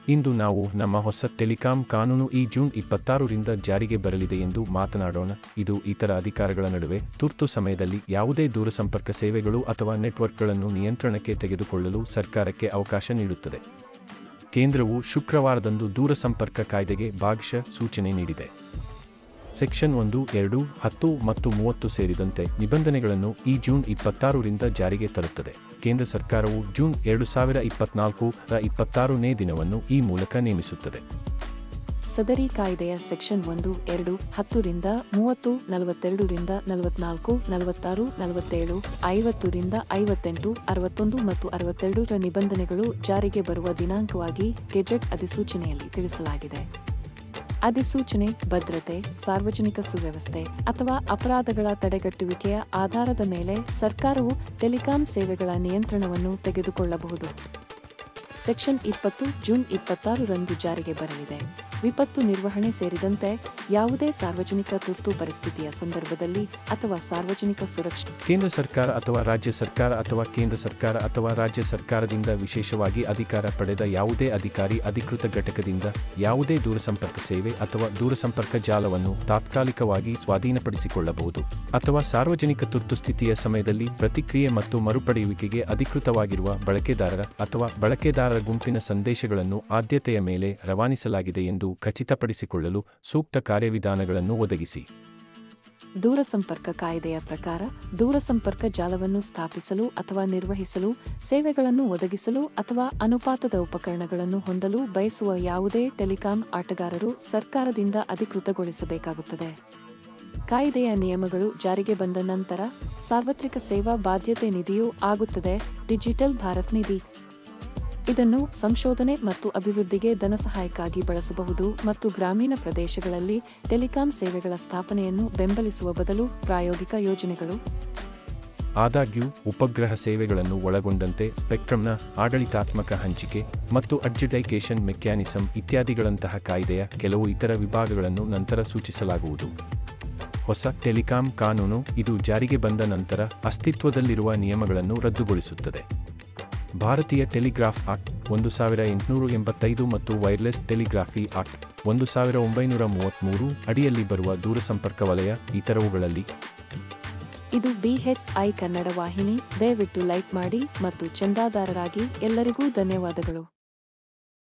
ಇಂದು ನಾವು ನಮ್ಮ ಹೊಸ ಟೆಲಿಕಾಂ ಕಾನೂನು ಈ ಜೂನ್ ಇಪ್ಪತ್ತಾರರಿಂದ ಜಾರಿಗೆ ಬರಲಿದೆ ಎಂದು ಮಾತನಾಡೋಣ ಇದು ಇತರ ಅಧಿಕಾರಗಳ ನಡುವೆ ತುರ್ತು ಸಮಯದಲ್ಲಿ ಯಾವುದೇ ದೂರಸಂಪರ್ಕ ಸೇವೆಗಳು ಅಥವಾ ನೆಟ್ವರ್ಕ್ಗಳನ್ನು ನಿಯಂತ್ರಣಕ್ಕೆ ತೆಗೆದುಕೊಳ್ಳಲು ಸರ್ಕಾರಕ್ಕೆ ಅವಕಾಶ ನೀಡುತ್ತದೆ ಕೇಂದ್ರವು ಶುಕ್ರವಾರದಂದು ದೂರಸಂಪರ್ಕ ಕಾಯ್ದೆಗೆ ಭಾಗಶಃ ಸೂಚನೆ ನೀಡಿದೆ ಸೆಕ್ಷನ್ ಒಂದು ಎರಡು ಹತ್ತು ಮತ್ತು ಮೂವತ್ತು ಸೇರಿದಂತೆ ನಿಬಂಧನೆಗಳನ್ನು ಈ ಜೂನ್ ಇಪ್ಪತ್ತಾರರಿಂದ ಜಾರಿಗೆ ತರುತ್ತದೆ ಕೇಂದ್ರ ಸರ್ಕಾರವು ಜೂನ್ ಎರಡು ಸಾವಿರ ಇಪ್ಪತ್ನಾಲ್ಕು ರ ಇಪ್ಪತ್ತಾರನೇ ದಿನವನ್ನು ಈ ಮೂಲಕ ನೇಮಿಸುತ್ತದೆ ಸದರಿ ಕಾಯ್ದೆಯ ಸೆಕ್ಷನ್ ಒಂದು ಎರಡು ಹತ್ತರಿಂದ ಮೂವತ್ತು ನಲವತ್ತೆರಡರಿಂದ ನಲವತ್ನಾಲ್ಕು ನಲವತ್ತಾರು ನಲವತ್ತೇಳು ಐವತ್ತರಿಂದ ಐವತ್ತೆಂಟು ಅರವತ್ತೊಂದು ಮತ್ತು ಅರವತ್ತೆರಡರ ನಿಬಂಧನೆಗಳು ಜಾರಿಗೆ ಬರುವ ದಿನಾಂಕವಾಗಿ ಗೆಜೆಟ್ ಅಧಿಸೂಚನೆಯಲ್ಲಿ ತಿಳಿಸಲಾಗಿದೆ ಅಧಿಸೂಚನೆ ಭದ್ರತೆ ಸಾರ್ವಜನಿಕ ಸುವ್ಯವಸ್ಥೆ ಅಥವಾ ಅಪರಾಧಗಳ ತಡೆಗಟ್ಟುವಿಕೆಯ ಆಧಾರದ ಮೇಲೆ ಸರ್ಕಾರವು ಟೆಲಿಕಾಂ ಸೇವೆಗಳ ನಿಯಂತ್ರಣವನ್ನು ತೆಗೆದುಕೊಳ್ಳಬಹುದು ಸೆಕ್ಷನ್ ಇಪ್ಪತ್ತು ಜೂನ್ ಇಪ್ಪತ್ತಾರರಂದು ಜಾರಿಗೆ ಬರಲಿದೆ ವಿಪತ್ತು ನಿರ್ವಹಣೆ ಸೇರಿದಂತೆ ಯಾವುದೇ ಸಾರ್ವಜನಿಕ ತುರ್ತು ಪರಿಸ್ಥಿತಿಯ ಸಂದರ್ಭದಲ್ಲಿ ಅಥವಾ ಸಾರ್ವಜನಿಕ ಸುರಕ್ಷತೆ ಕೇಂದ್ರ ಸರ್ಕಾರ ಅಥವಾ ರಾಜ್ಯ ಸರ್ಕಾರ ಅಥವಾ ಕೇಂದ್ರ ಸರ್ಕಾರ ಅಥವಾ ರಾಜ್ಯ ಸರ್ಕಾರದಿಂದ ವಿಶೇಷವಾಗಿ ಅಧಿಕಾರ ಪಡೆದ ಯಾವುದೇ ಅಧಿಕಾರಿ ಅಧಿಕೃತ ಘಟಕದಿಂದ ಯಾವುದೇ ದೂರಸಂಪರ್ಕ ಸೇವೆ ಅಥವಾ ದೂರಸಂಪರ್ಕ ಜಾಲವನ್ನು ತಾತ್ಕಾಲಿಕವಾಗಿ ಸ್ವಾಧೀನಪಡಿಸಿಕೊಳ್ಳಬಹುದು ಅಥವಾ ಸಾರ್ವಜನಿಕ ತುರ್ತು ಸ್ಥಿತಿಯ ಸಮಯದಲ್ಲಿ ಪ್ರತಿಕ್ರಿಯೆ ಮತ್ತು ಮರುಪಡೆಯುವಿಕೆಗೆ ಅಧಿಕೃತವಾಗಿರುವ ಬಳಕೆದಾರರ ಅಥವಾ ಬಳಕೆದಾರರ ಗುಂಪಿನ ಸಂದೇಶಗಳನ್ನು ಆದ್ಯತೆಯ ಮೇಲೆ ರವಾನಿಸಲಾಗಿದೆ ಎಂದು ಖಚಿತಪಡಿಸಿಕೊಳ್ಳಲು ಸೂಕ್ತ ಕಾರ್ಯವಿಧಾನಗಳನ್ನು ಒದಗಿಸಿ ದೂರಸಂಪರ್ಕ ಕಾಯ್ದೆಯ ಪ್ರಕಾರ ದೂರಸಂಪರ್ಕ ಜಾಲವನ್ನು ಸ್ಥಾಪಿಸಲು ಅಥವಾ ನಿರ್ವಹಿಸಲು ಸೇವೆಗಳನ್ನು ಒದಗಿಸಲು ಅಥವಾ ಅನುಪಾತದ ಉಪಕರಣಗಳನ್ನು ಹೊಂದಲು ಬಯಸುವ ಯಾವುದೇ ಟೆಲಿಕಾಂ ಆಟಗಾರರು ಸರ್ಕಾರದಿಂದ ಅಧಿಕೃತಗೊಳಿಸಬೇಕಾಗುತ್ತದೆ ಕಾಯ್ದೆಯ ನಿಯಮಗಳು ಜಾರಿಗೆ ಬಂದ ನಂತರ ಸಾರ್ವತ್ರಿಕ ಸೇವಾ ಬಾಧ್ಯತೆ ನಿಧಿಯೂ ಆಗುತ್ತದೆ ಡಿಜಿಟಲ್ ಭಾರತ್ ನಿಧಿ ಇದನ್ನು ಸಂಶೋಧನೆ ಮತ್ತು ಅಭಿವೃದ್ಧಿಗೆ ಧನಸಹಾಯಕ್ಕಾಗಿ ಬಳಸಬಹುದು ಮತ್ತು ಗ್ರಾಮೀಣ ಪ್ರದೇಶಗಳಲ್ಲಿ ಟೆಲಿಕಾಂ ಸೇವೆಗಳ ಸ್ಥಾಪನೆಯನ್ನು ಬೆಂಬಲಿಸುವ ಬದಲು ಪ್ರಾಯೋಗಿಕ ಯೋಜನೆಗಳು ಆದಾಗ್ಯೂ ಉಪಗ್ರಹ ಸೇವೆಗಳನ್ನು ಒಳಗೊಂಡಂತೆ ಸ್ಪೆಕ್ಟ್ರಮ್ನ ಆಡಳಿತಾತ್ಮಕ ಹಂಚಿಕೆ ಮತ್ತು ಅಡ್ಜುಡೈಕೇಶನ್ ಮೆಕ್ಯಾನಿಸಂ ಇತ್ಯಾದಿಗಳಂತಹ ಕಾಯ್ದೆಯ ಕೆಲವು ಇತರ ವಿಭಾಗಗಳನ್ನು ನಂತರ ಸೂಚಿಸಲಾಗುವುದು ಹೊಸ ಟೆಲಿಕಾಂ ಕಾನೂನು ಇದು ಜಾರಿಗೆ ಬಂದ ನಂತರ ಅಸ್ತಿತ್ವದಲ್ಲಿರುವ ನಿಯಮಗಳನ್ನು ರದ್ದುಗೊಳಿಸುತ್ತದೆ ಭಾರತೀಯ ಟೆಲಿಗ್ರಾಫ್ ಆಕ್ಟ್ ಒಂದು ಸಾವಿರ ಎಂಟುನೂರ ಎಂಬತ್ತೈದು ಮತ್ತು ವೈರ್ಲೆಸ್ ಟೆಲಿಗ್ರಾಫಿ ಆಕ್ಟ್ ಒಂದು ಸಾವಿರ ಒಂಬೈನೂರ ಮೂವತ್ತ್ಮೂರು ಅಡಿಯಲ್ಲಿ ಬರುವ ದೂರಸಂಪರ್ಕ ವಲಯ ಇತರವುಗಳಲ್ಲಿ ಇದು ಬಿಎಚ್ಐ ಕನ್ನಡ ವಾಹಿನಿ ದಯವಿಟ್ಟು ಲೈಕ್ ಮಾಡಿ ಮತ್ತು ಚಂದಾದಾರರಾಗಿ ಎಲ್ಲರಿಗೂ ಧನ್ಯವಾದಗಳು